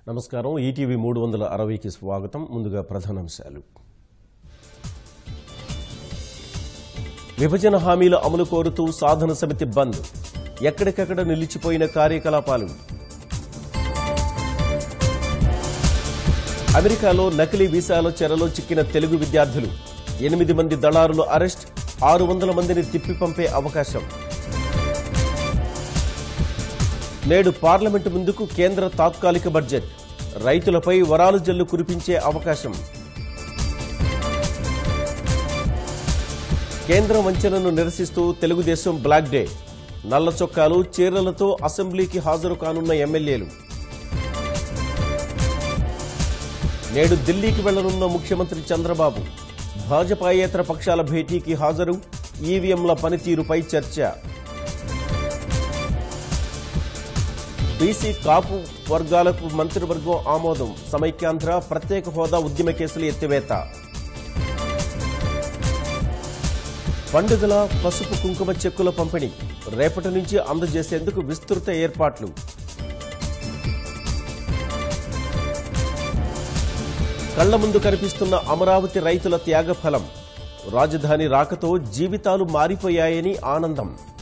నమస్కారం ఈటీవీ మూడు వందల అరవైకి స్వాగతం ముందుగా ప్రధానాంశాలు విభజన హామీల అమలు కోరుతూ సాధన సమితి బంద్ ఎక్కడికక్కడ నిలిచిపోయిన కార్యకలాపాలు అమెరికాలో నకిలీ వీసాల చెరలో చిక్కిన తెలుగు విద్యార్థులు ఎనిమిది మంది దళారులు అరెస్ట్ ఆరు వందల మందిని తిప్పి పంపే అవకాశం నేడు పార్లమెంటు ముందుకు కేంద్ర తాత్కాలిక బడ్జెట్ రైతులపై వరాలు జల్లు కురిపించే అవకాశం కేంద్రం వంచనను నిరసిస్తూ తెలుగుదేశం బ్లాక్ డే నల్ల చొక్కాలు చీరలతో అసెంబ్లీకి హాజరు కానున్న ఎమ్మెల్యేలు నేడు ఢిల్లీకి వెళ్లనున్న ముఖ్యమంత్రి చంద్రబాబు భాజపాయేతర పక్షాల భేటీకి హాజరు ఈవీఎంల పనితీరుపై చర్చ బీసీ కాపు వర్గాలకు మంత్రివర్గం ఆమోదం సమైక్యాంధ్ర ప్రత్యేక హోదా ఉద్యమ కేసులు ఎత్తివేత పండుగల పసుపు కుంకుమ చెక్కుల పంపిణీ రేపటి నుంచి అందజేసేందుకు విస్తృత ఏర్పాట్లు కళ్ల ముందు కనిపిస్తున్న అమరావతి రైతుల త్యాగఫలం రాజధాని రాకతో జీవితాలు మారిపోయాయని ఆనందం